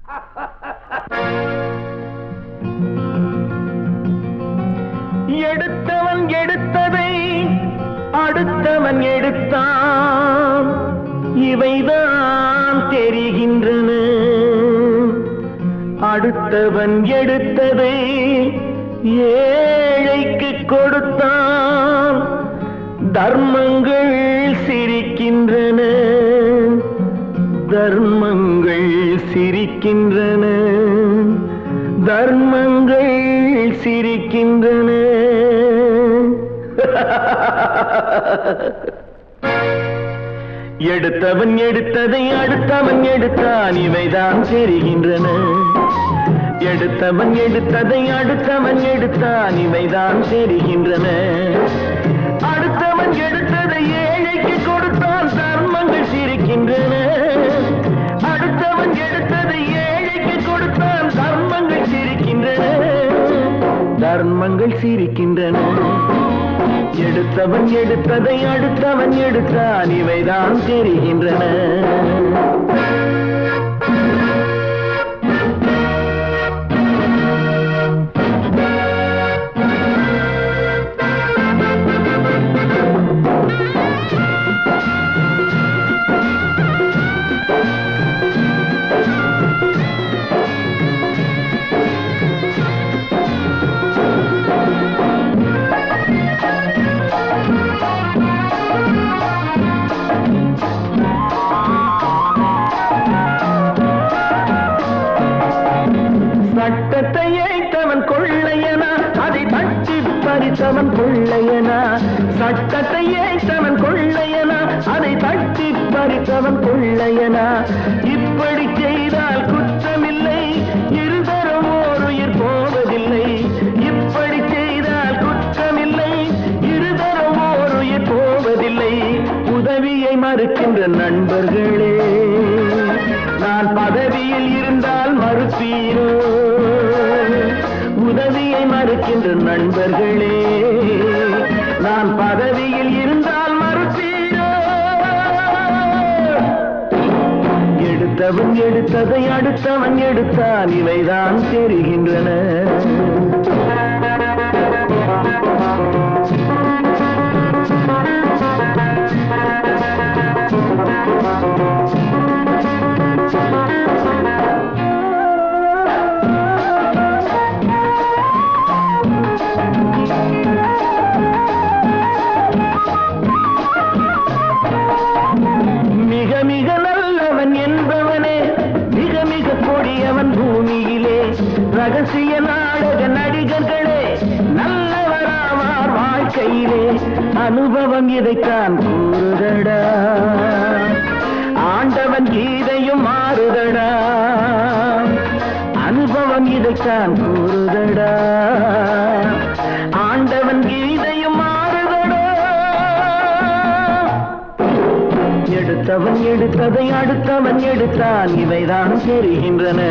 எடுத்தவன் எடுத்ததை அடுத்தவன் எடுத்தான் இவைதான் தெரிகின்றன அடுத்தவன் எடுத்ததை ஏழைக்கு கொடுத்தான் தர்மங்கள் சிரிக்கின்றன தர்மங்கள் சிரிக்கின்றன தர்மங்கள் சிரிக்கின்றன எடுத்தவன் எடுத்ததை அடுத்தவன் எடுத்தான் இவைதான் தெரிகின்றன எடுத்தவன் எடுத்ததை அடுத்தவன் எடுத்தான் இவைதான் தெரிகின்றன அடுத்தவன் எடுத்ததை ஏழைக்கு கொடுத்தான் தர்மங்கள் சிரிக்கின்றன அடுத்தவன் எடுத்ததை ஏழைக்கு கொடுத்தான் தர்மங்கள் சிரிக்கின்றன தர்மங்கள் சிரிக்கின்றன எடுத்தவன் எடுத்ததை அடுத்தவன் எடுத்தான் இவைதான் தெரிகின்றன சட்டத்தை ஏய்த்தவன் கொள்ளையனா அதை தட்டி பறித்தவன் கொள்ளையனா சட்டத்தை ஏய்த்தவன் கொள்ளையனா அதை தட்டி பறித்தவன் கொள்ளையனா இப்படி செய்தால் குற்றமில்லை இருதரும் ஓர் உயிர் போவதில்லை இப்படி செய்தால் குற்றமில்லை இருதரும் ஓர் உயிர் போவதில்லை உதவியை மறுக்கின்ற நண்பர்களே நான் பதவியில் இருந்தால் மறுப்பீரோ உதவியை மறுக்கின்ற நண்பர்களே நான் பதவியில் இருந்தால் மறுப்பீரோ எடுத்தவன் எடுத்ததை அடுத்தவன் எடுத்தான் இவைதான் தெரிகின்றன மிக மிக நல்லவன் என்பவனே மிக மிக கொடியவன் பூமியிலே ரகசிய நாடக நடிகர்களே நல்லவராவார் வாழ்க்கையிலே அனுபவம் இதைத்தான் கூறுதடா ஆண்டவன் கீதையும் மாறுதடா அனுபவம் இதைத்தான் கூறுதடா ஆண்டவன் கீதையும் மாறுதடா எடுத்தவன் எடுத்ததை அடுத்தவன் எடுத்தான் இவைதான் தெரிகின்றன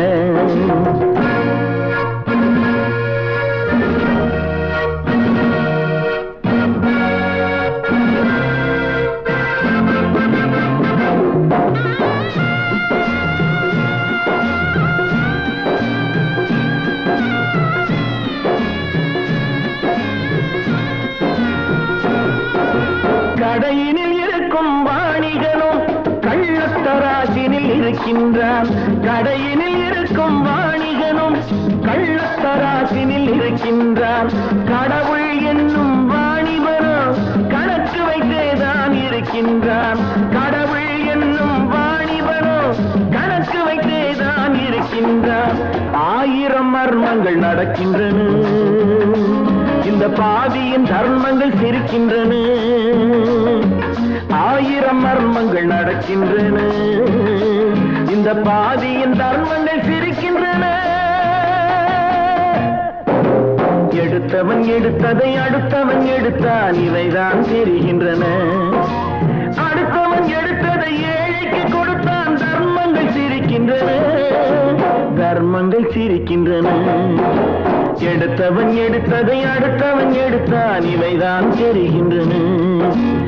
கடையினில் இருக்கும் வாணிகனும் கள்ளத்தராசினில் இருக்கின்றான் கடையினில் இருக்கும் வாணிகனும் கள்ளத்தராசினில் இருக்கின்றான் கடவுள் என்னும் வாணிபனோ கணக்கு வைத்தேதான் இருக்கின்றான் கடவுள் என்னும் வாணிபனோ கணக்கு வைத்தேதான் இருக்கின்றான் ஆயிரம் மர்மங்கள் நடக்கின்றன இந்த பாவியின் தர்மங்கள் சிரிக்கின்றன ஆயிரம் மர்மங்கள் நடக்கின்றன இந்த பாவியின் தர்மங்கள் சிரிக்கின்றன எடுத்தவன் எடுத்ததை அடுத்தவன் எடுத்தான் இவைதான் தெரிகின்றன அடுத்தவன் எடுத்ததை ஏழைக்கு கொடுத்தான் தர்மங்கள் சிரிக்கின்றன தர்மங்கள் சிரிக்கின்றன எடுத்தவன் எடுத்ததை அடுத்தவன் எடுத்தான் இவைதான் தெரிகின்றன